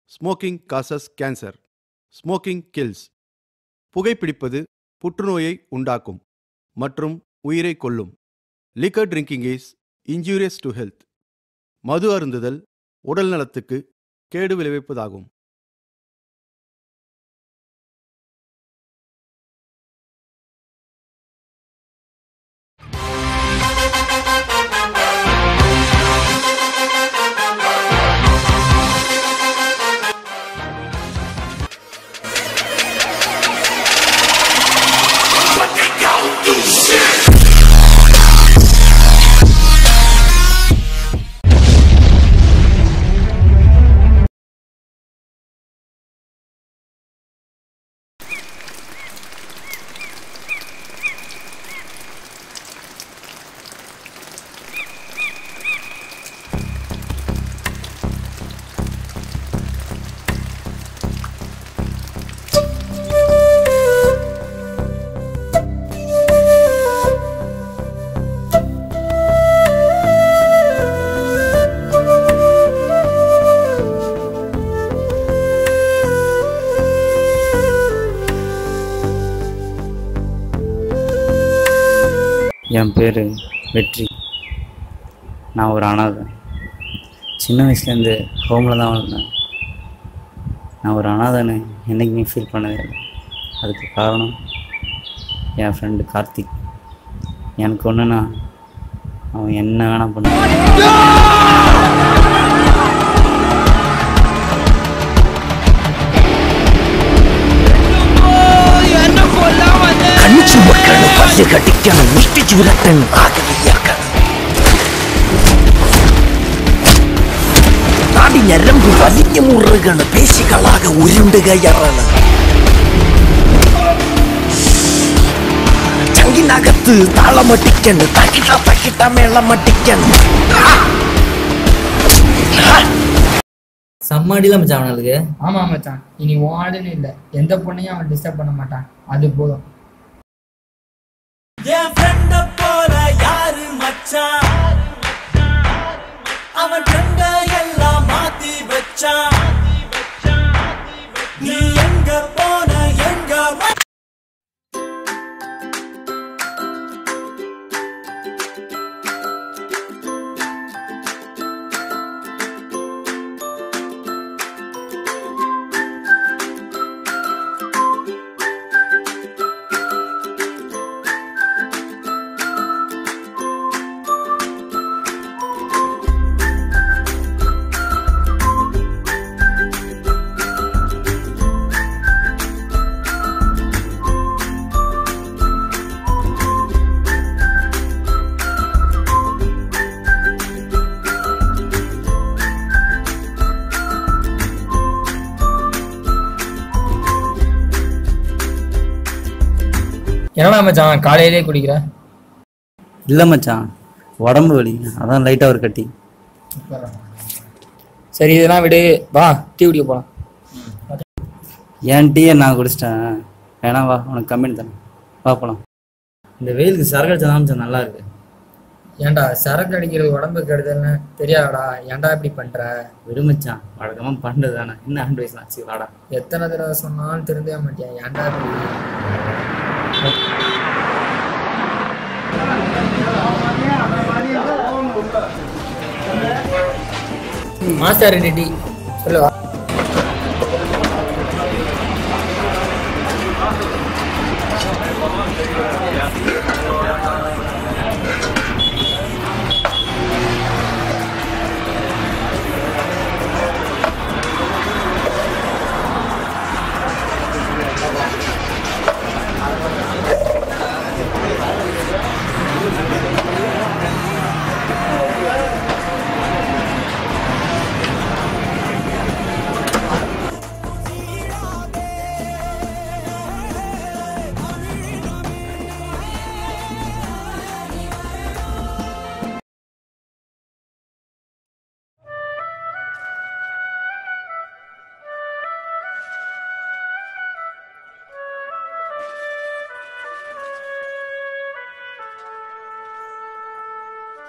smoking causes cancer smoking kills புகைப்பிடிப்பது புற்றுநோயை உண்டாக்கும் மற்றும் உயிரை கொல்லும் liquor drinking is injurious to health மது அருந்துதல் உடல் நலத்துக்கு கேடு விளைவிப்பதாகும் என் பேர் வெற்றி நான் ஒரு அனாதை சின்ன வயசுலேருந்து ஹோமில் தான் வளர்ந்தேன் நான் ஒரு அனாதைன்னு என்றைக்குமே ஃபீல் பண்ணதே இல்லை அதுக்கு காரணம் என் ஃப்ரெண்டு கார்த்திக் எனக்கு ஒன்றுனா அவன் என்ன வேணால் பண்ணுவான் കണ്ണു വെക്കണം പല്ല് കടിക്കണം മുഷ്ടിച്ചു വിരട്ടണം ആകലിയാക്കണം നാടി ഞരമ്പ് വലിഞ്ഞു മുറുകണ് പേശികളാകെ ഉരുണ്ട് കയറണ് ചങ്കിനകത്ത് താളമടിക്കണ് തകിട തകിട മേളമടിക്കണം செம்மடியில் மச்சான் அவனுக்கு ஆமா மச்சான் இனி வார்டுன்னு இல்ல எந்த பொண்ணையும் அவன் டிஸ்டர்ப் பண்ண மாட்டான் அது போதும் என் ஃப்ரெண்ட போல யாரு மச்சான் அவன் ஃப்ரெண்ட எல்லாம் மாத்தி வச்சான் நீ எங்க போன எங்க வ- என்னடா மச்சான் காலையிலே குடிக்கிற இல்லை மச்சான் உடம்பு வலி அதான் லைட்டாக ஒரு கட்டி சரி இதெல்லாம் விடு வா டீ குடிக்க போலாம் என் டீயை நான் குடிச்சிட்டேன் வேணா வா உனக்கு கம்மி தரேன் வா போலாம் இந்த வெயிலுக்கு சரக்கு அடிச்சா தான் மச்சான் நல்லா இருக்கு ஏன்டா சரக்கு அடிக்கிறது உடம்பு கெடுதல்னு தெரியாதடா ஏன்டா இப்படி பண்ற விடு மச்சான் வழக்கமாக பண்ணுறது தானே என்ன அட்வைஸ்லாம் சரி வாடா எத்தனை தடவை சொன்னாலும் திருந்தவே மாட்டியா ஏன்டா இப்படி மாஸ்டர் ரெண்டு டீ சொல்லுவா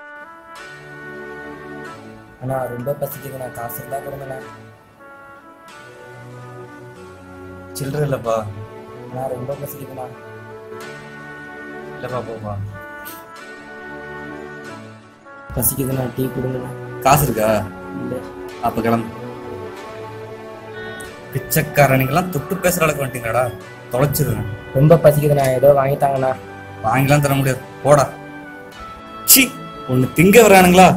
அண்ணா ரொம்ப பசிக்குதுண்ணா காசு இருந்தால் கொடுங்கண்ணா சில்லற இல்லப்பா நான் ரொம்ப பசிக்குதுண்ணா இல்லப்பா போப்பா பசிக்குதுண்ணா டீ கொடுங்கண்ணா காசு இருக்கா இல்லை அப்ப கிளம்பு பிச்சைக்காரனுக்கெல்லாம் தொட்டு பேசுற அளவுக்கு வந்துட்டீங்களாடா தொலைச்சிருவேன் ரொம்ப பசிக்குதுண்ணா ஏதோ வாங்கித்தாங்கண்ணா வாங்கிலாம் தர முடியாது போடா சி ஒண்ணு திங்க வரானுங்களா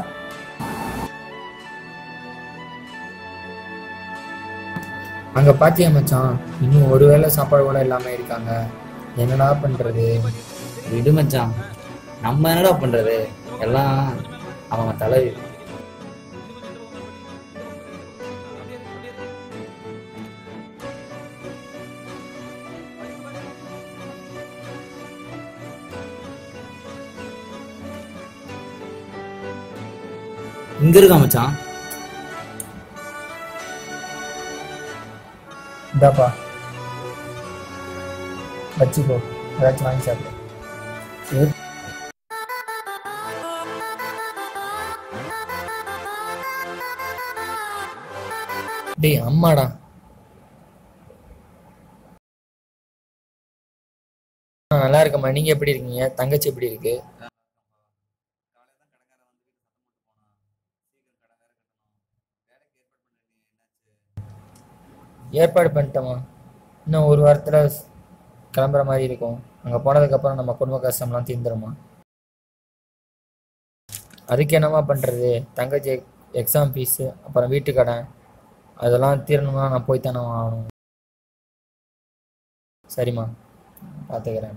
அங்க பாத்தியா மச்சான் இன்னும் ஒரு வேளை சாப்பாடு கூட இல்லாம இருக்காங்க என்னடா பண்றது விடு மச்சான் நம்ம என்னடா பண்றது எல்லாம் அவங்க தலை இங்க இருக்கா மச்சான் இந்தாப்பா வச்சுக்கோ ஏதாச்சும் வாங்கி சாப்பிடு டேய் அம்மாடா ஆ, நல்லா இருக்கம்மா நீங்க எப்படி இருக்கீங்க தங்கச்சி எப்படி இருக்கு ஏற்பாடு பண்ணிட்டோமா இன்னும் ஒரு வாரத்துல ஸ்- கிளம்புற மாதிரி இருக்கும் அங்க போனதுக்கு அப்புறம் நம்ம குடும்ப கஷ்டம்லாம் தீர்ந்துருமா அதுக்கு என்னம்மா பண்றது தங்கச்சி எக்ஸாம் ஃபீஸு அப்புறம் வீட்டு கடன் அதெல்லாம் தீரணும்னா நான் போய் தானே ஆகணும் சரிம்மா பார்த்துக்கிறேன்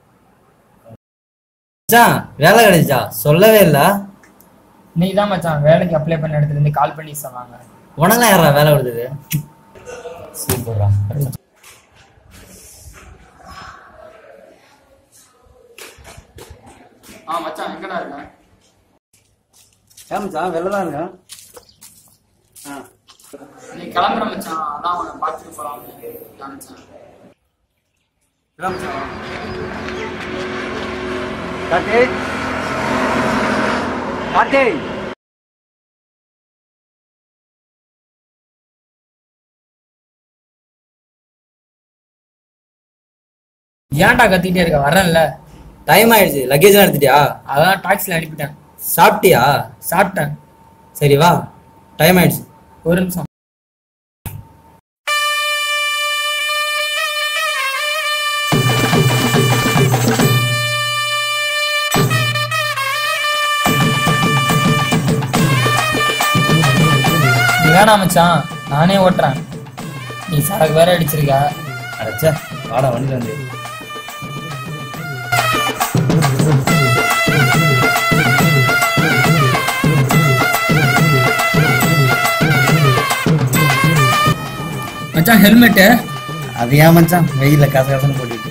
மச்சான் வேலை கிடைச்சா சொல்லவே இல்ல இன்னைக்கு தான் மச்சான் வேலைக்கு அப்ளை பண்ண இடத்துல இருந்து கால் பண்ணி சொன்னாங்க உனக்கெல்லாம் யாரா வேலை விடுது சூப்பர்ரா ஆ மச்சான் எங்கடா இருக்க ஏன் மச்சான் வெளில தான் இருக்கேன் நீ கிளம்புற மச்சான் அதான் அவனை பார்த்துட்டு போலாம் நினைச்சேன் கார்த்திக் கார்த்திக் ஏன்டா கத்திட்டே இருக்க வரேன்ல டைம் ஆயிடுச்சு லக்கேஜ்லாம் எடுத்துட்டியா அதான் டாக்ஸில அனுப்பிட்டேன் சாப்பிட்டியா சாப்பிட்டேன் சரி வா டைம் ஆயிடுச்சு ஒரு நிமிஷம் நீ வேணாம் மச்சான் நானே ஓட்டுறேன் நீ சரக்கு வேற அடிச்சிருக்க அடைச்சா வாடா வண்டியில் வந்து மச்சான் ஹெல்மெட்டு அது ஏன் மச்சான் வெயில்ல காசு காசுன்னு போட்டுட்டு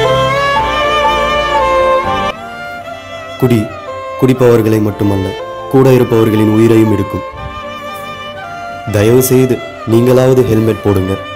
குடி குடிப்பவர்களை மட்டுமல்ல கூட இருப்பவர்களின் உயிரையும் எடுக்கும் தயவு செய்து நீங்களாவது ஹெல்மெட் போடுங்க